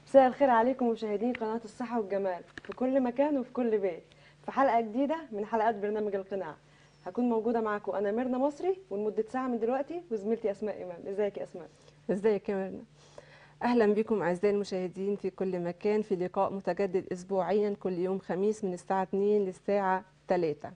مساء الخير عليكم مشاهدين قناة الصحة والجمال في كل مكان وفي كل بيت في حلقة جديدة من حلقات برنامج القناع هكون موجودة معاكم أنا ميرنا مصري ولمدة ساعة من دلوقتي وزميلتي أسماء إمام ازيك يا أسماء ازيك يا ميرنا اهلا بكم اعزائي المشاهدين في كل مكان في لقاء متجدد اسبوعيا كل يوم خميس من الساعه 2 للساعه 3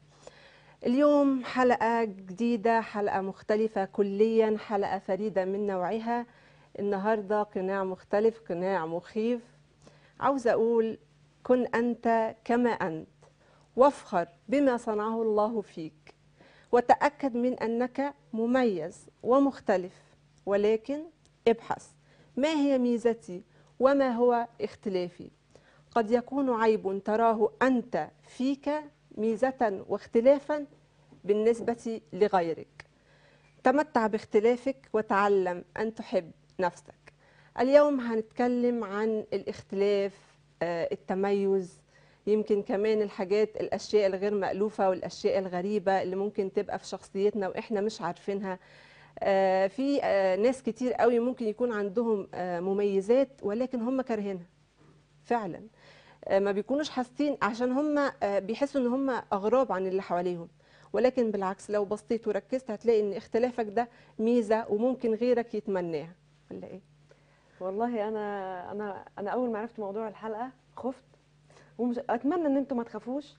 اليوم حلقه جديده حلقه مختلفه كليا حلقه فريده من نوعها النهارده قناع مختلف قناع مخيف عاوزه اقول كن انت كما انت وافخر بما صنعه الله فيك وتاكد من انك مميز ومختلف ولكن ابحث ما هي ميزتي وما هو اختلافي قد يكون عيب تراه انت فيك ميزه واختلافا بالنسبه لغيرك تمتع باختلافك وتعلم ان تحب نفسك اليوم هنتكلم عن الاختلاف آه، التميز يمكن كمان الحاجات الاشياء الغير مالوفه والاشياء الغريبه اللي ممكن تبقى في شخصيتنا واحنا مش عارفينها آه، في آه، ناس كتير قوي ممكن يكون عندهم آه، مميزات ولكن هم كارهينها فعلا آه، ما بيكونوش حاسين عشان هم آه، بيحسوا ان هم اغراب عن اللي حواليهم ولكن بالعكس لو بصيت وركزت هتلاقي ان اختلافك ده ميزه وممكن غيرك يتمناها ولا ايه والله أنا أنا أنا أول ما عرفت موضوع الحلقة خفت ومش أتمنى إن أنتم ما تخافوش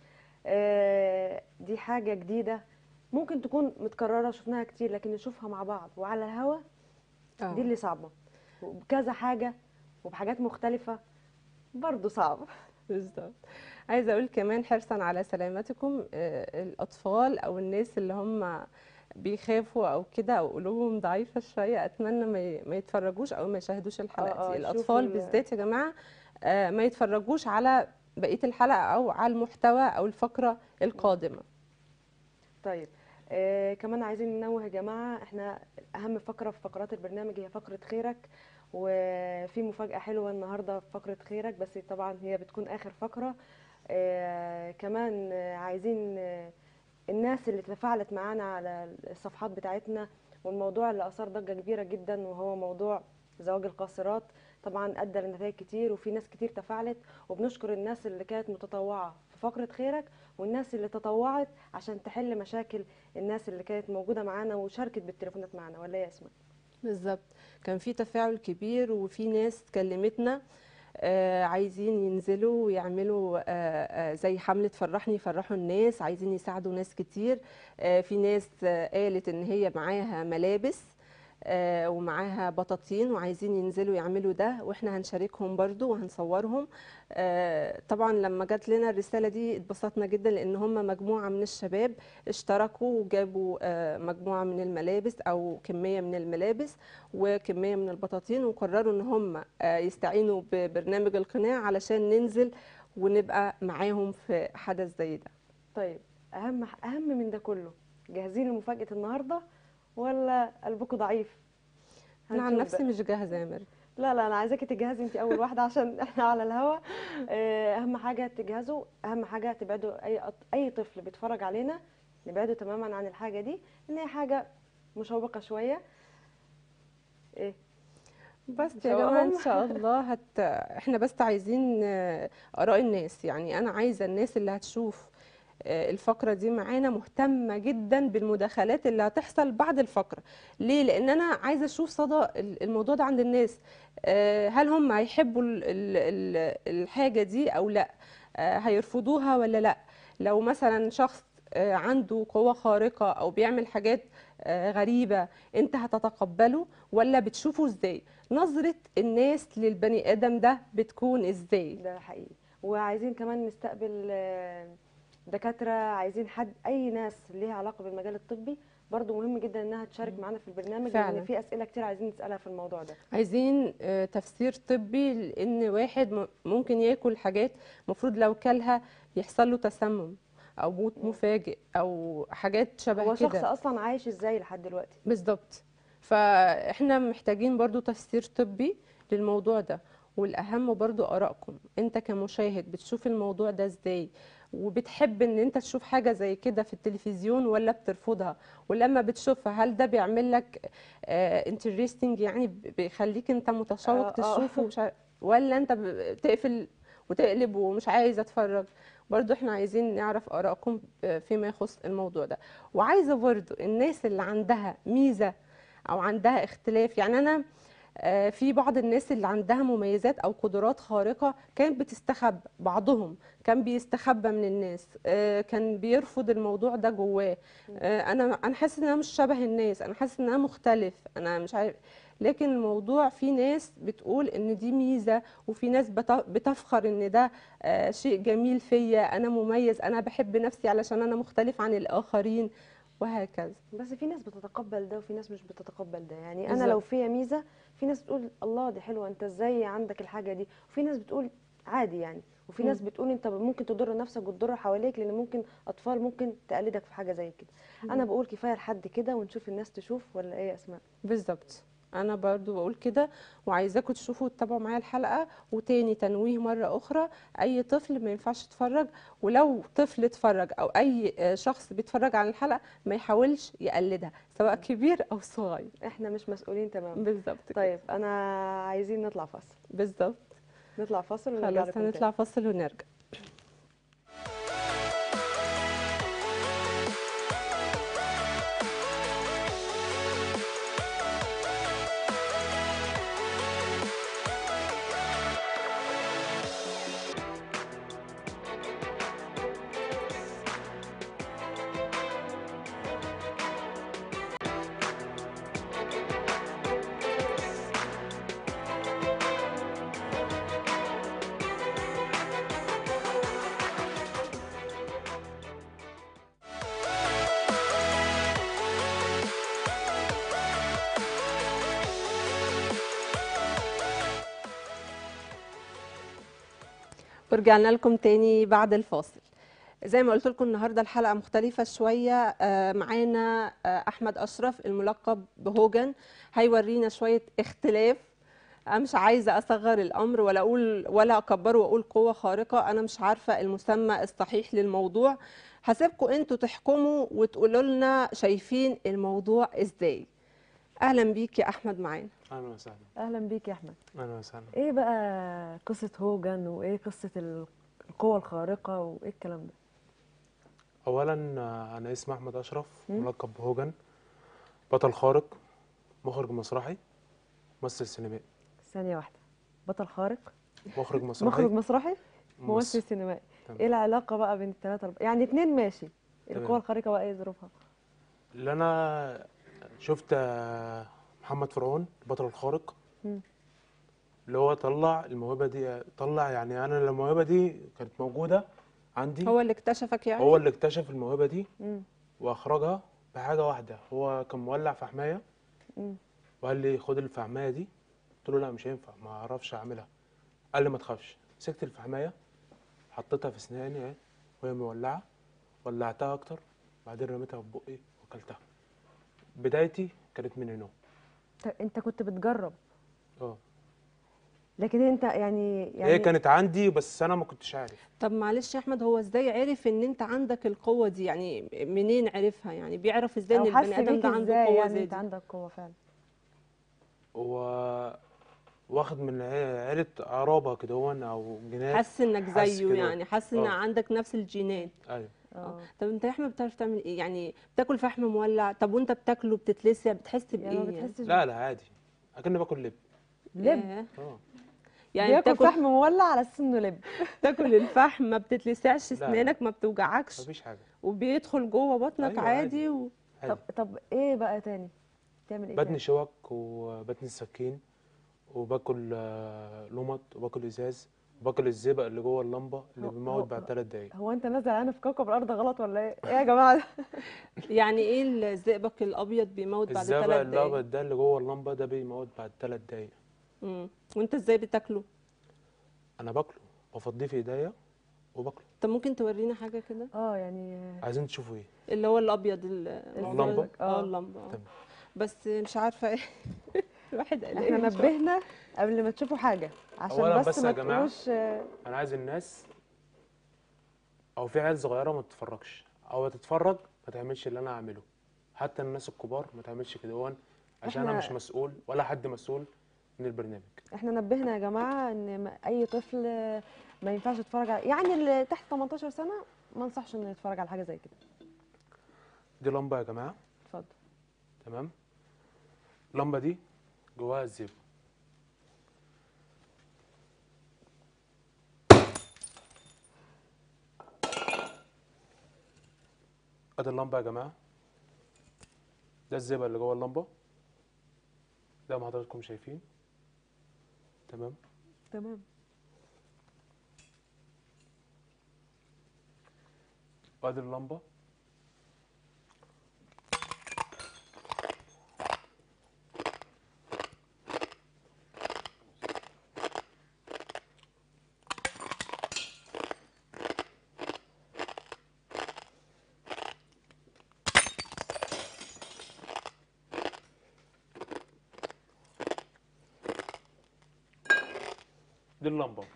آه، دي حاجة جديدة ممكن تكون متكررة شفناها كتير لكن نشوفها مع بعض وعلى الهوا آه. دي اللي صعبة وبكذا حاجة وبحاجات مختلفة برضه صعب بالظبط عايزه اقول كمان حرصا على سلامتكم آه، الاطفال او الناس اللي هم بيخافوا او كده او قلوبهم ضعيفه شويه اتمنى ما ي- ما يتفرجوش او ما يشاهدوش الحلقه آه، دي آه، الاطفال شوفوا ال- بالذات يا جماعه آه، ما يتفرجوش على بقيه الحلقه او على المحتوى او الفقره القادمه طيب آه كمان عايزين ننوه يا جماعة احنا أهم فقرة في فقرات البرنامج هي فقرة خيرك وفي مفاجأة حلوة النهاردة في فقرة خيرك بس طبعا هي بتكون آخر فقرة آه كمان آه، عايزين آه الناس اللي تفاعلت معانا على الصفحات بتاعتنا والموضوع اللي أثار ضجة كبيرة جدا وهو موضوع زواج القاصرات طبعا أدى لنتائج كتير وفي ناس كتير تفاعلت وبنشكر الناس اللي كانت متطوعة في فقرة خيرك والناس اللي تطوعت عشان تحل مشاكل الناس اللي كانت موجودة معانا وشاركت بالتليفونات معانا ولا إيه يا اسماء بالظبط كان في تفاعل كبير وفي ناس كلمتنا آه، عايزين ينزلوا ويعملوا آه، آه، زي حملة فرحني فرحوا الناس عايزين يساعدوا ناس كتير آه، في ناس آه، قالت ان هي معاها ملابس آه، ومعاها بطاطين وعايزين ينزلوا يعملوا ده واحنا هنشاركهم برضو وهنصورهم آه، طبعا لما جات لنا الرسالة دي اتبسطنا جدا لان هم مجموعة من الشباب اشتركوا وجابوا آه، مجموعة من الملابس او كمية من الملابس وكمية من البطاطين وقرروا ان هم آه، يستعينوا ببرنامج القناع علشان ننزل ونبقى معاهم في حدث زي ده طيب أهم أهم من ده كله جاهزين لمفاجأة النهاردة ولا قلبكم ضعيف انا عن هنشوف نفسي بقى. مش جاهزة يا مريم لا لا أنا عايزاكي تجهزي أنت أول واحدة عشان إحنا على الهوا آه، أهم حاجة تجهزوا أهم حاجة تبعدوا أي أط- أي طفل بيتفرج علينا نبعده تماما عن الحاجة دي إن هي حاجة مشوقة شوية إيه بس إن يا شاء جماعة الله. ان شاء الله هت... احنا بس عايزين آه، اراء الناس يعني انا عايزة الناس اللي هتشوف آه، الفقرة دي معانا مهتمة جدا بالمداخلات اللي هتحصل بعد الفقرة ليه؟ لأن أنا عايزة أشوف صدى ال- الموضوع ده عند الناس آه، هل هم هيحبوا ال- ال- ال- الحاجة دي أو لا آه، هيرفضوها ولا لا لو مثلا شخص آه، عنده قوة خارقة أو بيعمل حاجات آه، غريبة أنت هتتقبله ولا بتشوفه إزاي؟ نظرة الناس للبني آدم ده بتكون إزاي؟ ده حقيقي وعايزين كمان نستقبل آه، دكاترة عايزين حد أي ناس ليها علاقة بالمجال الطبي برضو مهم جدا إنها تشارك معانا في البرنامج فعلا. لأن في أسئلة كتير عايزين نسألها في الموضوع ده عايزين آه، تفسير طبي لان واحد م- ممكن ياكل حاجات المفروض لو كلها يحصل له تسمم او موت مفاجئ او حاجات شبه هو شخص كده أصلا عايش إزاي لحد دلوقتي بالظبط فاحنا محتاجين برضو تفسير طبي للموضوع ده والاهم برضو ارائكم انت كمشاهد بتشوف الموضوع ده ازاي وبتحب ان انت تشوف حاجه زي كده في التلفزيون ولا بترفضها ولما بتشوفها هل ده بيعمل لك انترستنج يعني ب- بيخليك انت متشوق آه، آه. تشوفه ومش عارف- ولا انت ب- بتقفل وتقلب ومش عايز اتفرج برضو احنا عايزين نعرف ارائكم فيما يخص الموضوع ده وعايزه برضو الناس اللي عندها ميزه او عندها اختلاف يعني انا آه، في بعض الناس اللي عندها مميزات او قدرات خارقه كانت بتستخبى بعضهم كان بيستخبى من الناس آه، كان بيرفض الموضوع ده جواه آه، انا انا حاسس ان انا مش شبه الناس انا حاسس ان انا مختلف انا مش عارف لكن الموضوع في ناس بتقول ان دي ميزه وفي ناس بت- بتفخر ان ده آه، شيء جميل فيا انا مميز انا بحب نفسي علشان انا مختلف عن الاخرين وهكذا بس في ناس بتتقبل ده وفي ناس مش بتتقبل ده يعني انا بالظبط. لو فيا ميزه في ناس بتقول الله دي حلوه انت ازاي عندك الحاجه دي وفي ناس بتقول عادي يعني وفي مم. ناس بتقول انت ممكن تضر نفسك وتضر حواليك لان ممكن اطفال ممكن تقلدك في حاجه زي كده انا بقول كفايه لحد كده ونشوف الناس تشوف ولا ايه يا اسماء بالظبط انا برضو بقول كده وعايزاكم تشوفوا وتتابعوا معايا الحلقه وتاني تنويه مره اخرى اي طفل ما ينفعش يتفرج ولو طفل اتفرج او اي آه، شخص بيتفرج على الحلقه ما يحاولش يقلدها سواء كبير او صغير احنا مش مسؤولين تماما بالظبط كده. طيب انا عايزين نطلع فاصل بالظبط نطلع فاصل ونرجع خلاص لكم هنطلع فاصل ونرجع ورجعنا لكم تاني بعد الفاصل زي ما قلت لكم النهارده الحلقه مختلفه شويه آه، معانا آه، احمد اشرف الملقب بهوجن هيورينا شويه اختلاف انا مش عايزه اصغر الامر ولا اقول ولا اكبره واقول قوه خارقه انا مش عارفه المسمى الصحيح للموضوع هسيبكم انتوا تحكموا وتقولوا لنا شايفين الموضوع ازاي اهلا بيك يا احمد معانا اهلا وسهلا اهلا بيك يا احمد اهلا وسهلا ايه بقى قصه هوجن وايه قصه ال- القوه الخارقه وايه الكلام ده اولا آه، انا اسمي احمد اشرف مم. ملقب بهوجن بطل خارق مخرج مسرحي ممثل سينمائي ثانيه واحده بطل خارق مخرج مسرحي مخرج مسرحي ممثل ممثل سينمائي تمام. ايه العلاقه بقى بين الثلاثه الب... يعني اتنين ماشي تمام. القوه الخارقه بقى ايه ظروفها اللي انا شفت آه، محمد فرعون البطل الخارق مم. اللي هو طلع الموهبه دي طلع يعني انا الموهبه دي كانت موجوده عندي هو اللي اكتشفك يعني هو اللي اكتشف الموهبه دي مم. واخرجها بحاجه واحده هو كان مولع في حمايه مم. وقال لي خد الفحمايه دي قلت له لا مش هينفع ما اعرفش اعملها قال لي ما تخافش مسكت الفحمايه حطيتها في اسناني اهي وهي مولعه ولعتها اكتر بعدين رميتها في بقي واكلتها بدايتي كانت من هنا ت- انت كنت بتجرب اه لكن انت يعني يعني هي كانت عندي بس انا ما كنتش عارف طب معلش يا احمد هو ازاي عرف ان انت عندك القوه دي يعني منين عرفها يعني بيعرف ازاي ان او حس البني ادم بيك ده عنده ازاي قوه يعني زي انت دي عندك قوه فعلا هو واخد من عي- عيلة قرابة كده هو او جنات حاسس انك حاسس زيه كده. يعني حاسس ان آه. عندك نفس الجينات ايوه اه طب انت يا احمد بتعرف تعمل ايه يعني بتاكل فحم مولع طب وانت بتاكله بتتلسع بتحس بايه يعني ما يعني بتحسش لا لا عادي اكني باكل لب لب ياه. اه يعني بياكل بتاكل فحم مولع على اساس انه لب بتاكل الفحم ما بتتلسعش لا. اسنانك ما بتوجعكش مفيش حاجة وبيدخل جوه بطنك أيوة عادي عادي. و... طب عادي طب ايه بقى تاني تعمل ايه بتني تاني شوك وبتني السكين وباكل آه، لمط وباكل ازاز وباكل الزئبق اللي جوه اللمبه اللي هو- بيموت هو- بعد ثلاث دقايق هو انت نازل انا في كوكب الارض غلط ولا ايه ايه يا جماعه ده؟ يعني ايه الزئبق الابيض بيموت بعد الزئبق ثلاث دقايق الابيض ده اللي جوه اللمبه ده بيموت بعد ثلاث دقايق مم. وانت ازاي بتاكله انا باكله بفضيه في ايديا وباكله طب ممكن تورينا حاجه كده اه يعني عايزين تشوفوا ايه اللي هو الابيض ال- اللمبة؟ اه آه. اللمبه آه. تمام. بس مش عارفه ايه الواحد قال احنا ايه نبهنا قبل ما تشوفوا حاجه عشان أولاً بس, بس ما يا جماعة، تقولوش آه، انا عايز الناس او في عيال صغيره ما تتفرجش او تتفرج ما تعملش اللي انا اعمله حتى الناس الكبار ما تعملش كده هون عشان انا إحنا- مش مسؤول ولا حد مسؤول من البرنامج احنا نبهنا يا جماعه ان ما- اي طفل ما ينفعش يتفرج على يعني اللي تحت 18 سنه ما انصحش انه يتفرج على حاجه زي كده دي لمبه يا جماعه اتفضل تمام اللمبه دي جواها الزئبق ادي اللمبه يا جماعه ده الزئبق اللي جوه اللمبه زي ما حضراتكم شايفين تمام تمام وادي اللمبه دي اللمبه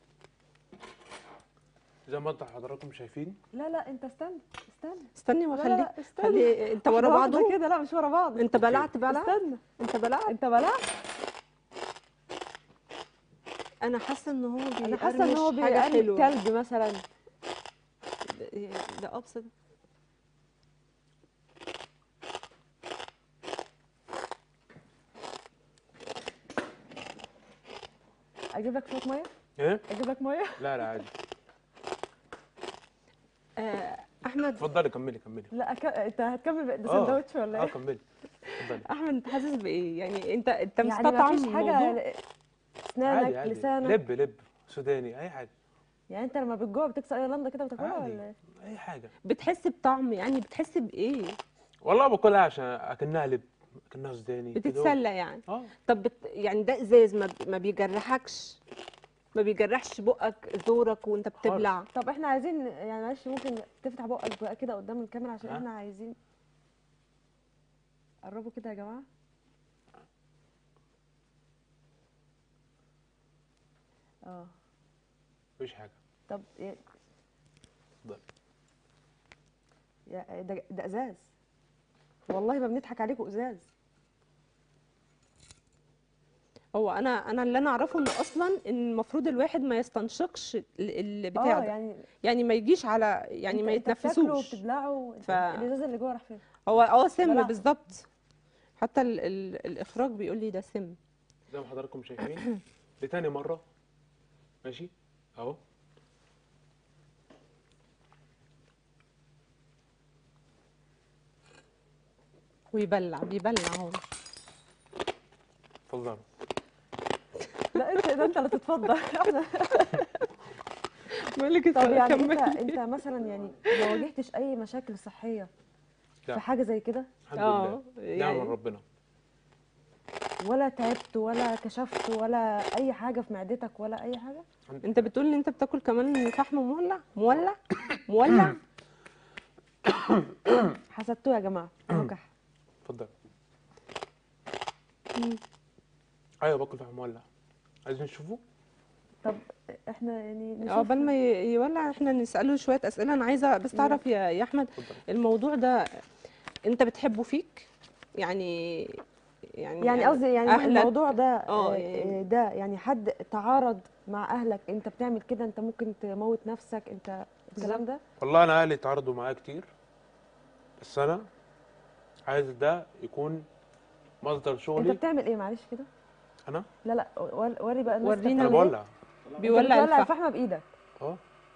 زي ما انتم حضراتكم شايفين لا لا انت استنى استنى استني لا، وخليك لا، استنى. خلي انت ورا واحدة واحدة بعضه كده لا مش ورا بعض انت بلعت بلع استنى انت بلعت انت بلعت انا حاسه ان هو انا حاسه ان هو بيقرمش حاجه بيقلب حلوه كلب مثلا ده- ده ابسط اجيب لك شويه ميه ايه اجيب لك ميه لا لا عادي آه، احمد اتفضلي كملي كملي لا أك... انت هتكمل بقى- ده آه. سندوتش ولا اه ايه كملي اتفضلي احمد انت حاسس بايه يعني انت انت يعني مستطعم مفيش حاجه الموضوع عادي اسنانك عادي لسانك لب لب سوداني اي حاجه يعني انت لما بتجوع بتكسر اي لنده كده وتاكلها عادي ولا ايه اي حاجه بتحس بطعم يعني بتحس بايه والله باكلها عشان اكنها لب اكنها سوداني كده. بتتسلى يعني اه طب بت... يعني ده ازاز ما, ب... ما بيجرحكش ما بيجرحش بقك زورك وانت بتبلع طب احنا عايزين يعني معلش ممكن تفتح بقك بقى كده قدام الكاميرا عشان ها؟ احنا عايزين قربوا كده يا جماعه اه مفيش حاجه طب يا- اتفضلي يا ده ده ازاز والله ما بنضحك عليكم ازاز هو انا انا اللي انا اعرفه ان اصلا ان المفروض الواحد ما يستنشقش ال- البتاع اه ده يعني يعني ما يجيش على يعني انت- ما انت بتاكله يتنفسوش وبتبلعه ف- الازاز اللي جوه راح فين هو اه سم بلع. بالظبط حتى ال ال الاخراج بيقول لي ده سم زي ما حضراتكم شايفين دي تاني مره ماشي اهو ويبلع بيبلع هو اتفضلوا لا انت ده انت اللي تتفضل احنا بيقول لك طب يعني انت كملي. انت مثلا يعني ما واجهتش اي مشاكل صحيه لا. في حاجه زي كده الحمد اه لله نعم يعني من ربنا ولا تعبت ولا كشفت ولا اي حاجه في معدتك ولا اي حاجه الحمد انت بتقول ان انت بتاكل كمان فحم مولع مولع مولع حسدتوه يا جماعه اهو كح اتفضل ايوه باكل فحم مولع عايزين تشوفوا طب احنا يعني نشوف عقبال ما ي- يولع احنا نساله شويه اسئله انا عايزه بس تعرف يا يا احمد اتفضل الموضوع ده انت بتحبه فيك يعني يعني يعني قصدي يعني أهلك- الموضوع ده اه آه، يعني- آه، ده يعني حد تعارض مع اهلك انت بتعمل كده انت ممكن تموت نفسك انت الكلام ده والله انا اهلي اتعارضوا معايا كتير بس انا عايز ده يكون مصدر انت شغلي بتعمل ايه معلش كده انا لا لا ور- وري بقى الناس ورينا انا بتعمل إيه. بولع بيولع بتولع الفحم الفحمه بايدك اه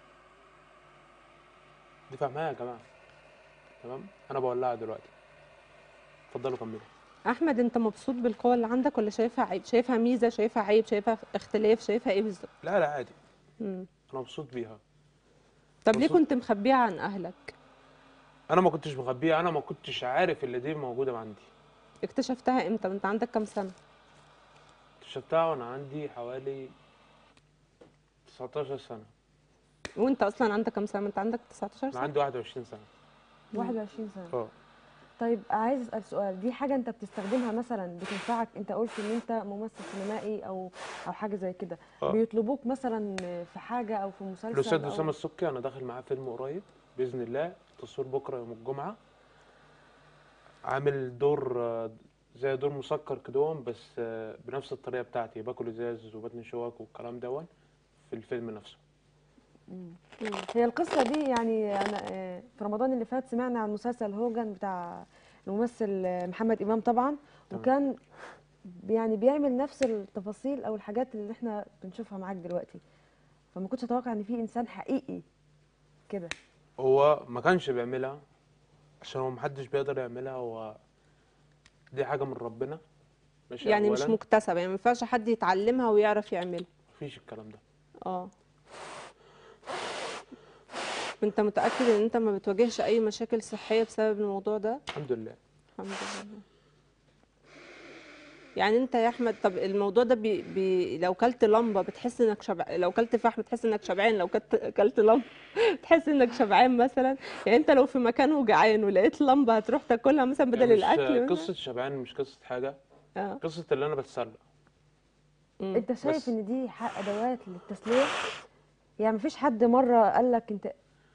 دي فاهمها يا جماعه تمام انا بولعها دلوقتي اتفضلوا كملوا احمد انت مبسوط بالقوه اللي عندك ولا شايفها عيب شايفها ميزه شايفها عيب شايفها اختلاف شايفها ايه بالظبط لا لا عادي مم. انا مبسوط بيها طب ليه مبسوط. كنت مخبيها عن اهلك انا ما كنتش مخبيها انا ما كنتش عارف اللي دي موجوده عندي اكتشفتها امتى وانت عندك كام سنه اكتشفتها وانا عندي حوالي 19 سنه وانت اصلا عندك كام سنه انت عندك 19 انا سنه عندي 21 سنه 21 سنه اه طيب عايز اسال سؤال دي حاجه انت بتستخدمها مثلا بتنفعك انت قلت ان انت ممثل سينمائي او او حاجه زي كده آه. بيطلبوك مثلا في حاجه او في مسلسل الاستاذ أو... اسامه السكي انا داخل معاه فيلم قريب باذن الله تصوير بكره يوم الجمعه عامل دور آه، زي دور مسكر كدهون بس آه، بنفس الطريقه بتاعتي باكل ازاز وبطن شواك والكلام دون في الفيلم نفسه هي القصة دي يعني أنا آه، في رمضان اللي فات سمعنا عن مسلسل هوجن بتاع الممثل آه، محمد إمام طبعا تمام. وكان يعني بيعمل نفس التفاصيل أو الحاجات اللي احنا بنشوفها معاك دلوقتي فما كنتش أتوقع إن في إنسان حقيقي كده هو ما كانش بيعملها عشان هو محدش بيقدر يعملها هو دي حاجه من ربنا ماشي يعني مش أولاً، مكتسبه يعني ما ينفعش حد يتعلمها ويعرف يعملها مفيش الكلام ده اه انت متاكد ان انت ما بتواجهش اي مشاكل صحيه بسبب الموضوع ده الحمد لله الحمد لله يعني انت يا احمد طب الموضوع ده بي بي لو كلت لمبه بتحس انك شبع لو كلت فحم بتحس انك شبعان لو كلت كلت لمبه تحس انك شبعان مثلا يعني انت لو في مكان وجعان ولقيت لمبه هتروح تاكلها مثلا بدل يعني مش الاكل قصه شبعان مش قصه حاجه اه قصه اللي انا بتسلى مم. أنت شايف بس. إن دي ح- أدوات للتسلية يعني مفيش حد مرة قال لك أنت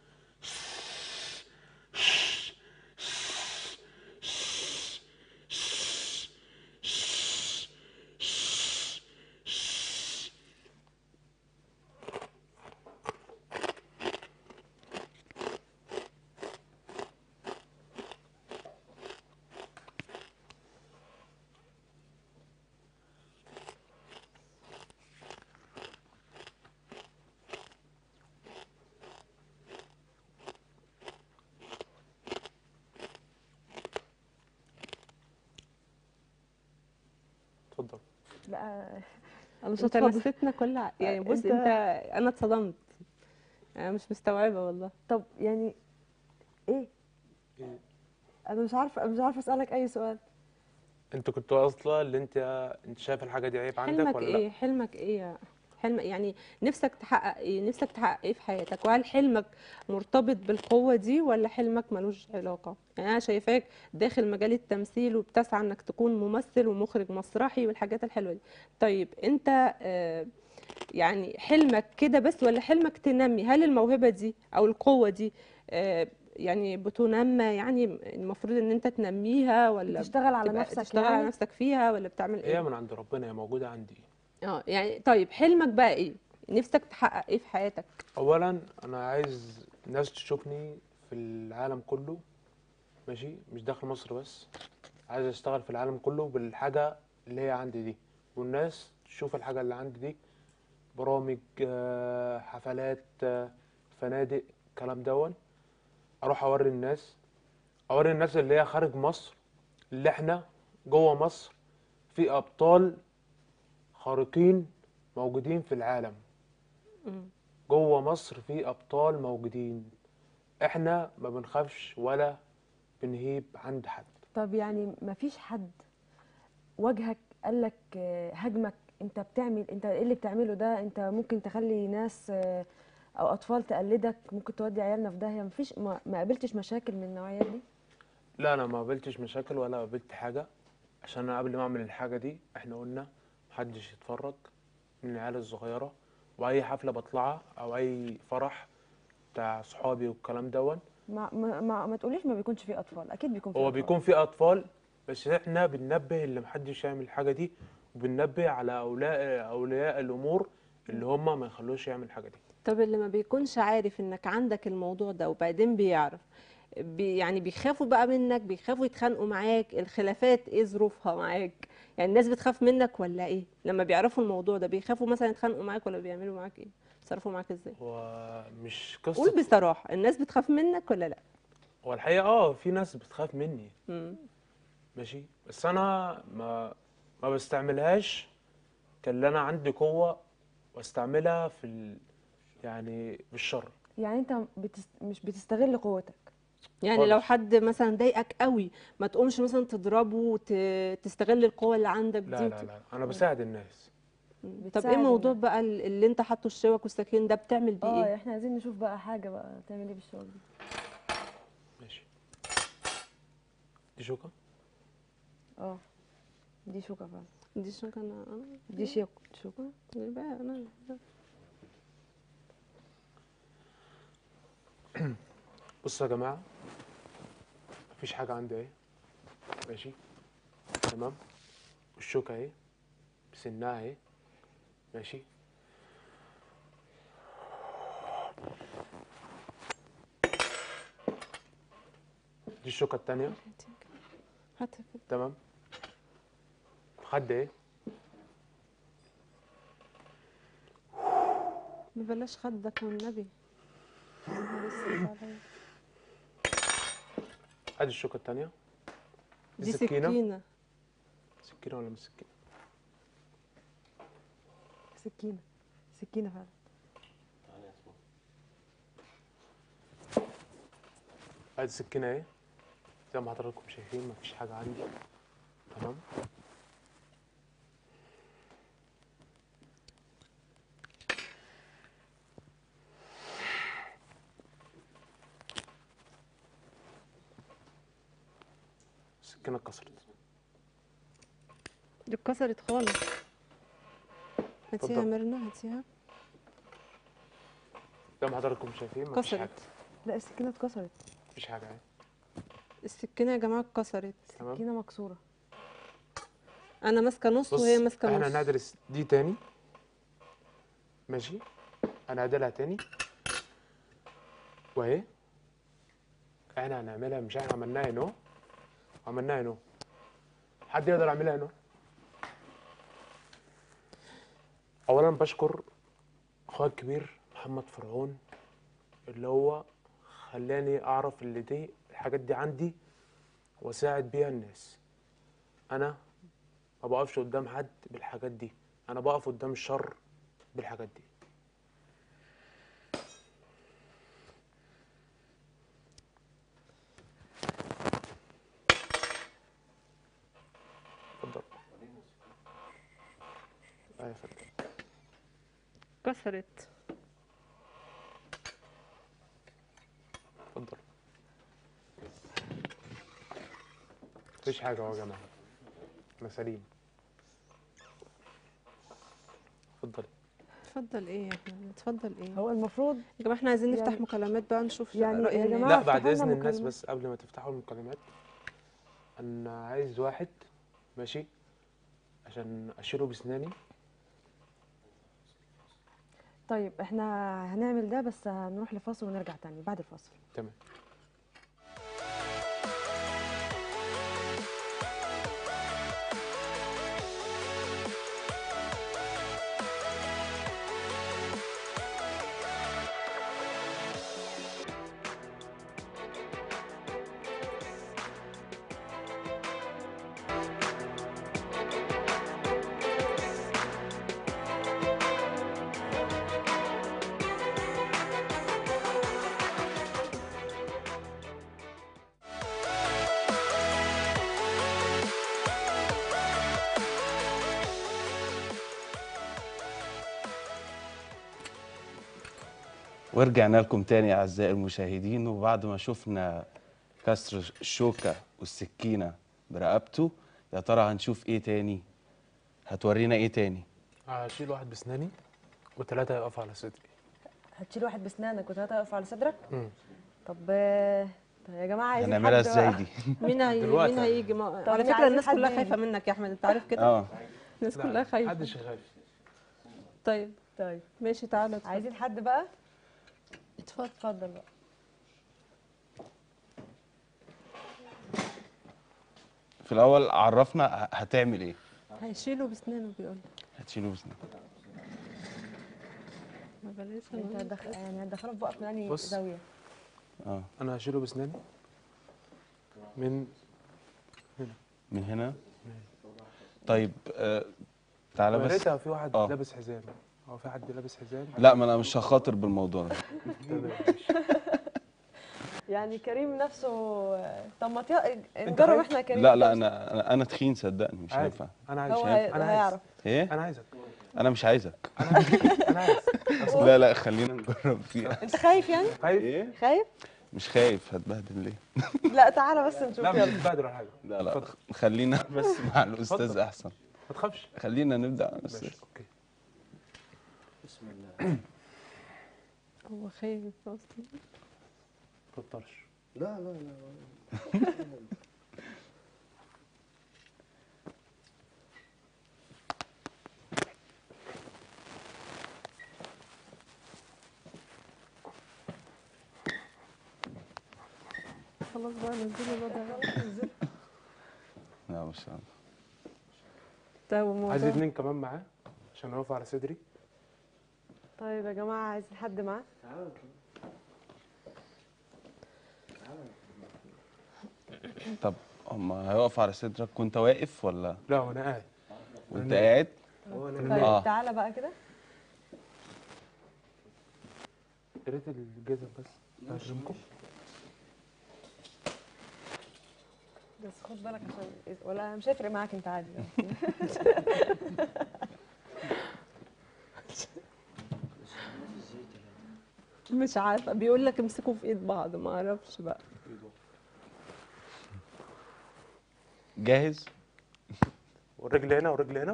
اتفضل لا أنا مش انت هتفضل نسيتنا كل ع- يعني بص انت- انت انا اتصدمت انا مش مستوعبه والله طب يعني إيه إيه؟ أنا مش عارفة مش عارفة أسألك أي سؤال انت كنت واصله اللي انت انت شايف الحاجه دي عيب عندك حلمك ولا ايه لا حلمك ايه يا حلم يعني نفسك تحقق ايه نفسك تحقق ايه في حياتك وهل حلمك مرتبط بالقوة دي ولا حلمك ملوش علاقة يعني انا شايفاك داخل مجال التمثيل وبتسعى انك تكون ممثل ومخرج مسرحي والحاجات الحلوة دي طيب انت آه يعني حلمك كده بس ولا حلمك تنمي هل الموهبة دي او القوة دي آه يعني بتنمى يعني المفروض ان انت تنميها ولا بتشتغل على تبقى- نفسك تشتغل على يعني؟ نفسك فيها ولا بتعمل هي ايه من عند ربنا هي موجوده عندي اه يعني طيب حلمك بقى ايه نفسك تحقق ايه في حياتك اولا انا عايز ناس تشوفني في العالم كله ماشي مش داخل مصر بس عايز اشتغل في العالم كله بالحاجه اللي هي عندي دي والناس تشوف الحاجه اللي عندي دي برامج آه، حفلات آه، فنادق الكلام دون اروح اوري الناس اوري الناس اللي هي خارج مصر اللي احنا جوه مصر في ابطال خارقين موجودين في العالم جوه مصر في ابطال موجودين احنا ما بنخافش ولا بنهيب عند حد طب يعني مفيش حد واجهك قال لك آه، هاجمك انت بتعمل انت ايه اللي بتعمله ده انت ممكن تخلي ناس آه، او اطفال تقلدك ممكن تودي عيالنا في داهيه مفيش ما, ما قابلتش مشاكل من النوعيه دي لا انا ما قابلتش مشاكل ولا قابلت حاجه عشان انا قبل ما اعمل الحاجه دي احنا قلنا محدش يتفرج من العيال الصغيره واي حفله بطلعها او اي فرح بتاع صحابي والكلام دون ما ما ما, ما تقوليش ما بيكونش فيه اطفال اكيد بيكون فيه هو أطفال. بيكون في اطفال بس احنا بننبه اللي محدش يعمل الحاجه دي وبننبه على اولياء اولياء الامور اللي هم ما يخلوش يعمل الحاجه دي طب اللي ما بيكونش عارف انك عندك الموضوع ده وبعدين بيعرف بي يعني بيخافوا بقى منك بيخافوا يتخانقوا معاك الخلافات ايه ظروفها معاك يعني الناس بتخاف منك ولا ايه لما بيعرفوا الموضوع ده بيخافوا مثلا يتخانقوا معاك ولا بيعملوا معاك ايه بيتصرفوا معاك ازاي هو مش قول قصه بصراحة الناس بتخاف منك ولا لا هو الحقيقه اه في ناس بتخاف مني مم. ماشي بس انا ما ما بستعملهاش كاللي انا عندي قوه واستعملها في ال... يعني بالشر يعني انت بتست... مش بتستغل قوتك يعني لو خالص. حد مثلا ضايقك قوي ما تقومش مثلا تضربه وتستغل القوة اللي عندك دي لا لا وت- لا انا بساعد الناس مم. طب بتساعد ايه موضوع الناس. بقى ال- اللي انت حاطه الشوك والسكين ده بتعمل بيه اه ايه احنا عايزين نشوف بقى حاجه بقى تعمل ايه بالشغل دي ماشي دي شوكه اه دي شوكه فعلا دي شوك انا دي شيك شوكه يبقى انا بصوا يا جماعه مفيش حاجه عندي اهي ماشي تمام والشوكة اهي بسنها اهي ماشي دي الشوكة التانية هاتها كده تمام خد ايه ما بلاش خدك والنبي يا نهار اسود عليا. ادي الشوكة التانية دي سكينة؟ سكينة سكينة ولا مش سكينة سكينه سكينه فعلا ادي السكينة اهي زي ما حضراتكم شايفين مفيش حاجة عندي تمام السكينة اتكسرت دي اتكسرت خالص هاتيها اتفضل. ميرنا هاتيها زي ما حضراتكم شايفين مفيش حاجة اتكسرت لا السكينه اتكسرت مفيش حاجة اهي السكينة يا جماعة اتكسرت تمام السكينه مكسوره أنا ماسكة نص بص وهي ماسكة احنا نص هندرس دي تاني ماشي انا هعدلها تاني واهي احنا هنعملها مش احنا عملناها هنا اهو عملناها هنا اهو. حد يقدر يعملها هنا اولا بشكر اخويا الكبير محمد فرعون اللي هو خلاني اعرف اللي دي الحاجات دي عندي واساعد بيها الناس انا ما بقفش قدام حد بالحاجات دي انا بقف قدام الشر بالحاجات دي اتفضل ايوه يا فندم اتكسرت اتفضل مفيش حاجه اهو يا جماعه انا سليم اتفضلي اتفضل ايه يا احمد اتفضل ايه هو المفروض يا جماعة احنا عايزين نفتح يعني- مكالمات بقى نشوف يعني رأي يا الناس. جماعة لا بعد افتحوا لنا اذن الناس مكالمات. بس قبل ما تفتحوا المكالمات انا عايز واحد ماشي عشان اشيله بسناني طيب احنا هنعمل ده بس هنروح لفاصل ونرجع تاني بعد الفاصل تمام ورجعنا لكم تاني أعزائي المشاهدين وبعد ما شفنا كسر الشوكة والسكينة برقبته يا ترى هنشوف إيه تاني هتورينا إيه تاني هشيل واحد بسناني وثلاثة يقفوا على صدري هتشيل واحد بسنانك وثلاثه يقفوا على صدرك مم. طب آه، طب يا جماعه عايزين هنعملها حد إزاي بقى- دي مين هي دلوقتي. مين هيجي ما... طب على عايزين فكرة الناس حد كلها يجي. خايفة منك يا أحمد أنت عارف كده آه الناس لا، كلها خايفة محدش يخاف طيب طيب ماشي تعالى اتفضل. عايزين حد بقى اتفضل اتفضل بقى في الأول عرفنا ه- هتعمل إيه هيشيله بسنانه بيقول هتشيله بسنان ما بلاش انت هتدخل يعني هتدخله في بقك من انهي بص. زاويه آه انا هشيله بسناني من من هنا طيب آه تعالى يا بس ريت في واحد آه. لابس حزام هو في حد لابس حزام لا ما أنا مش هخاطر بالموضوع ده تمام ماشي. يعني كريم نفسه طب ما تي- انت نجرب خايف؟ احنا كريم لا لا أنا أنا, أنا تخين صدقني مش عادي هينفع انا عايز هو انا هي- عايز هيعرف إيه انا عايزك أنا مش عايزك انا عايزك انا عايز لا لا خلينا نجرب فيها انت خايف يعني خايف إيه خايف مش خايف هتبهدل ليه لا تعالى بس نشوف لا مش يلا هتتبهدل ولا حاجه لا لا اتفضل. خلينا بس مع الاستاذ اتفضل. احسن ما تخافش خلينا نبدا على الاستاذ ماشي اوكي هو خايف اصلا ما تضطرش لا لا لا خلاص بقى نزلي الوضع لا مش عارف. طيب عايز الموضوع اتنين كمان معاه عشان يقف على صدري طيب يا جماعه عايزين حد معاه طب هم هيقف على صدرك وانت واقف ولا لا وانا قاعد وانت قاعد طيب آه. تعالى بقى كده يا ريت الجزم بس هرجمكم بس خد بالك عشان ولا مش هيفرق معاك انت عادي مش عارفه بيقول لك امسكوا في ايد بعض ما اعرفش بقى جاهز والرجل هنا والرجل هنا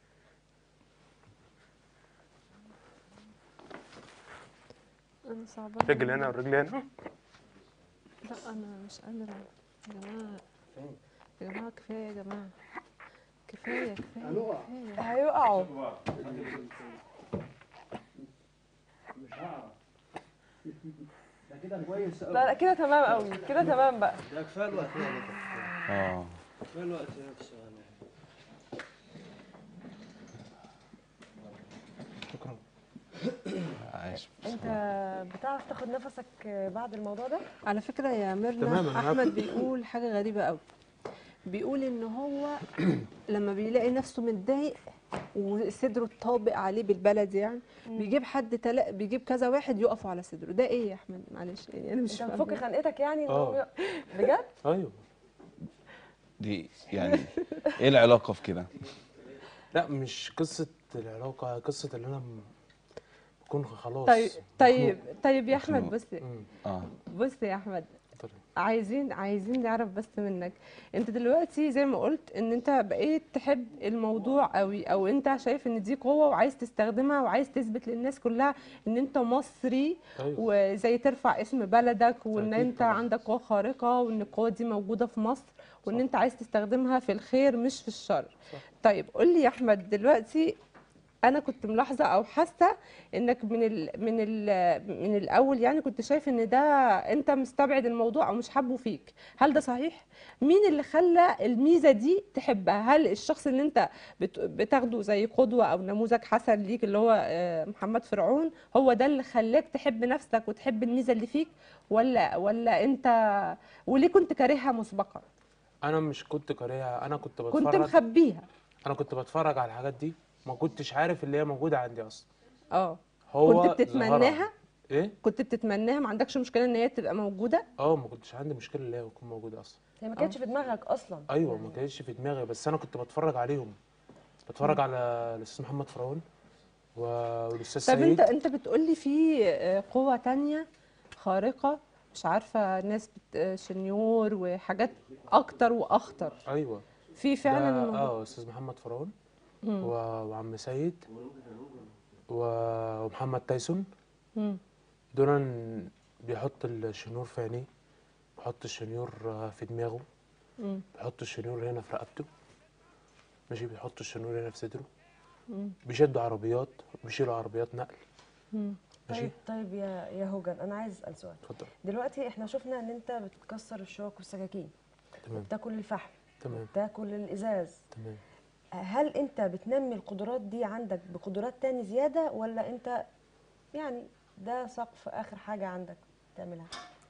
انا صعبه رجل هنا والرجل هنا لا انا مش قادره يا جماعه يا جماعه كفايه يا جماعه كفايه كفايه كفايه هيقعوا ده كده كويس لا لا كده تمام قوي كده تمام بقى ده كفايه الوقت يعني اه كفايه الوقت نفسه يعني شكرا عايش انت بتعرف تاخد نفسك بعد الموضوع ده على فكره يا تمام، ميرنا أنا احمد بيقول حاجه غريبه قوي بيقول ان هو لما بيلاقي نفسه متضايق وصدره طابق عليه بالبلد يعني بيجيب حد تلا بيجيب كذا واحد يقفوا على صدره ده ايه يا احمد معلش يعني انا مش انت فاهمة. بتفك خنقتك يعني إن آه. هو بجد ايوه دي يعني ايه العلاقه في كده لا مش قصه العلاقه قصه اللي انا م- بكون خلاص طيب طيب مخنوق. طيب يا احمد مخنوق. بص مم. اه بص يا احمد اتفضل. عايزين عايزين نعرف بس منك انت دلوقتي زي ما قلت ان انت بقيت تحب الموضوع قوي او انت شايف ان دي قوة وعايز تستخدمها وعايز تثبت للناس كلها ان انت مصري ايوه وزي ترفع اسم بلدك وان أكيد انت طبعاً. عندك قوة خارقة وان القوة دي موجودة في مصر وان صح. انت عايز تستخدمها في الخير مش في الشر صح. طيب قول لي يا احمد دلوقتي انا كنت ملاحظه او حاسه انك من ال من ال من الاول يعني كنت شايف ان ده انت مستبعد الموضوع او مش حابه فيك هل ده صحيح مين اللي خلى الميزه دي تحبها هل الشخص اللي انت بت- بتاخده زي قدوه او نموذج حسن ليك اللي هو آه، محمد فرعون هو ده اللي خلاك تحب نفسك وتحب الميزه اللي فيك ولا ولا انت وليه كنت كارهها مسبقا انا مش كنت كارهها انا كنت كنت بتفرج مخبيها انا كنت بتفرج على الحاجات دي ما كنتش عارف اللي هي موجوده عندي اصلا اه هو كنت بتتمناها ظهرها. ايه كنت بتتمناها ما عندكش مشكله ان هي تبقى موجوده اه ما كنتش عندي مشكله اللي هي تكون موجوده اصلا هي ما كانتش في دماغك اصلا ايوه ما كانتش في دماغي بس انا كنت بتفرج عليهم بتفرج على الاستاذ محمد فرعون و- والاستاذ طب انت سيد انت بتقول لي في آه، قوة تانية خارقة مش عارفة ناس بت... آه، شنيور وحاجات اكتر واخطر ايوه في فعلا ده الموضوع- اه استاذ محمد فرعون مم. و- وعم سيد و- ومحمد تايسون مم. دول بيحط الشنيور في عينيه بيحط الشنيور آه، في دماغه مم. بيحط الشنيور هنا في رقبته ماشي بيحط الشنيور هنا في صدره مم. بيشدوا عربيات بيشيلوا عربيات نقل مم. ماشي طيب طيب يا يا هوجن انا عايز اسال سؤال اتفضل دلوقتي احنا شفنا ان انت بتكسر الشوك والسكاكين تمام بتاكل الفحم تمام بتاكل الازاز تمام هل انت بتنمي القدرات دي عندك بقدرات تاني زياده ولا انت يعني ده سقف اخر حاجه عندك تعملها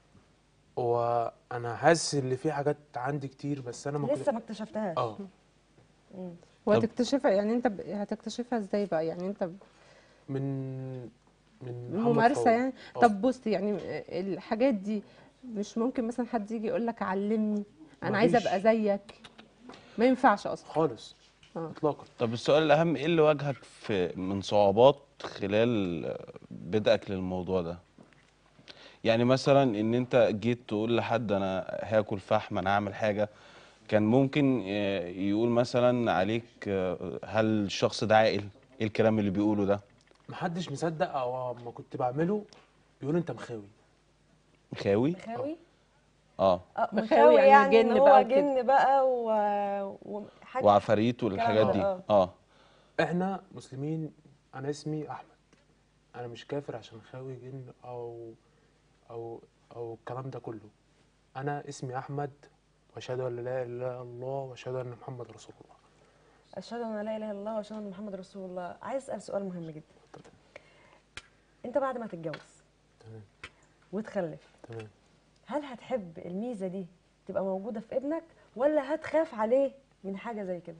وانا حاسس ان في حاجات عندي كتير بس انا ما كنت لسه ما اكتشفتهاش اه مم. وهتكتشفها يعني انت ب... هتكتشفها ازاي بقى يعني انت ب- من من محمد ممارسة فاروق. يعني آه. طب بص يعني آه، الحاجات دي مش ممكن مثلا حد يجي يقول لك علمني انا عايزه مفيش. ابقى زيك ما ينفعش اصلا خالص آه. اطلاقا طب السؤال الأهم إيه اللي واجهك في من صعوبات خلال بدءك للموضوع ده؟ يعني مثلا إن أنت جيت تقول لحد أنا هاكل فحم أنا هعمل حاجة كان ممكن آه، يقول مثلا عليك آه، هل الشخص ده عاقل؟ إيه الكلام اللي بيقوله ده؟ محدش مصدق او ما كنت بعمله بيقول انت مخاوي مخاوي؟ مخاوي اه اه مخاوي مخاوي يعني يعني, جن ان هو بقى وكده. جن بقى و... وحاجه وعفاريت والحاجات ده، دي آه. اه احنا مسلمين انا اسمي احمد انا مش كافر عشان خاوي جن او او او الكلام ده كله انا اسمي احمد واشهد ان لا اله الا الله واشهد ان محمد رسول الله اشهد ان لا اله الا الله واشهد ان محمد رسول الله عايز اسال سؤال مهم جدا انت بعد ما تتجوز تمام وتخلف تمام هل هتحب الميزه دي تبقى موجوده في ابنك ولا هتخاف عليه من حاجه زي كده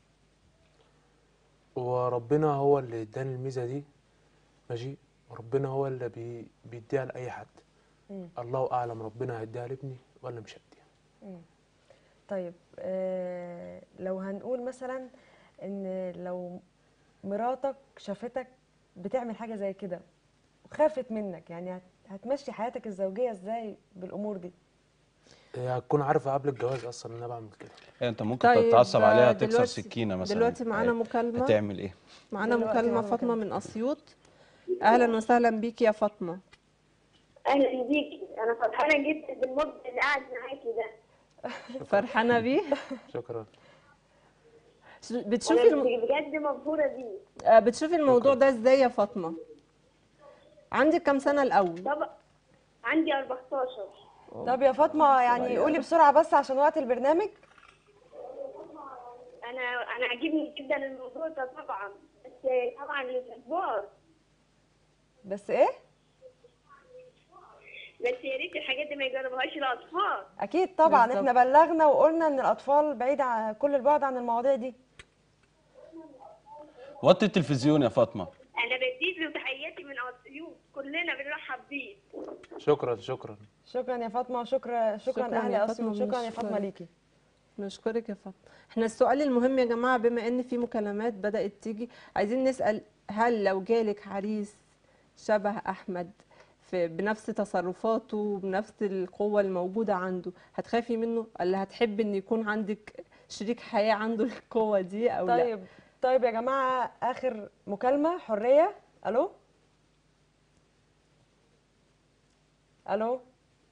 وربنا هو اللي اداني الميزه دي ماشي وربنا هو اللي بي... بيديها لاي حد مم. الله اعلم ربنا هيديها لابني ولا مش هيديها طيب آه لو هنقول مثلا ان لو مراتك شافتك بتعمل حاجه زي كده وخافت منك يعني هت- هتمشي حياتك الزوجيه ازاي بالامور دي هي هتكون عارفه قبل الجواز اصلا ان انا بعمل كده إيه انت ممكن طيب تتعصب عليها تكسر دلوقتي- سكينه مثلا دلوقتي معانا هي- مكالمة هتعمل ايه معانا دلوقتي مكالمة معانا فاطمة مكالمة. من أسيوط أهلا وسهلا بيك يا فاطمة اهلا بيكي انا فرحانه جدا بالمده اللي قاعد معاكي ده فرحانة بيه شكرا بتشوفي انا الم... بجد مبهوره بيه آه، بتشوفي الموضوع ده ازاي يا فاطمة عندك كام سنة الأول طبعا عندي 14 طب يا فاطمه يعني قولي بسرعه بس عشان وقت البرنامج انا انا عاجبني جدا الموضوع ده طبعا بس طبعا للاكبار بس ايه بس يا ريت الحاجات دي ما يجربوهاش الاطفال اكيد طبعا بالظبط. احنا بلغنا وقلنا ان الاطفال بعيده عن كل البعد عن المواضيع دي وطي التلفزيون يا فاطمه انا بديت له تحياتي من اسيوط كلنا بنرحب بيه شكرا شكرا شكرا يا فاطمه شكرا شكرا, شكراً اهل يا اسيوط فاطمة، شكرا يا فاطمه بنشكرك. ليكي نشكرك يا فاطمة احنا السؤال المهم يا جماعة بما ان في مكالمات بدأت تيجي عايزين نسأل هل لو جالك عريس شبه أحمد في بنفس تصرفاته وبنفس القوة الموجودة عنده هتخافي منه ولا هتحب ان يكون عندك شريك حياة عنده القوة دي او لا طيب طيب يا جماعه اخر مكالمه حريه الو الو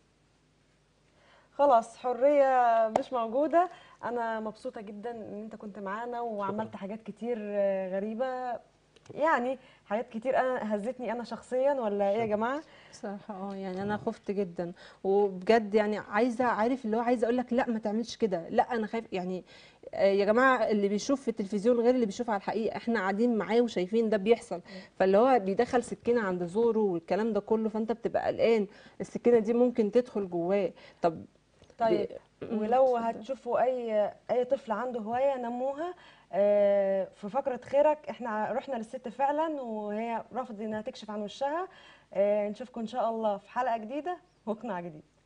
خلاص حريه مش موجوده انا مبسوطه جدا ان انت كنت معانا وعملت حاجات كتير آه، غريبه يعني حاجات كتير انا هزتني انا شخصيا ولا ايه يا جماعه صراحة اه يعني انا خفت جدا وبجد يعني عايزه عارف اللي هو عايزه اقول لك لا ما تعملش كده لا انا خايف يعني آه، يا جماعه اللي بيشوف في التلفزيون غير اللي بيشوف على الحقيقه احنا قاعدين معاه وشايفين ده بيحصل فاللي هو بيدخل سكينه عند زوره والكلام ده كله فانت بتبقى قلقان السكينه دي ممكن تدخل جواه طب طيب ولو هتشوفوا اي اي طفل عنده هوايه نموها آه، في فقره خيرك احنا رحنا للست فعلا وهي رفضت انها تكشف عن وشها آه، نشوفكم ان شاء الله في حلقه جديده واقناع جديد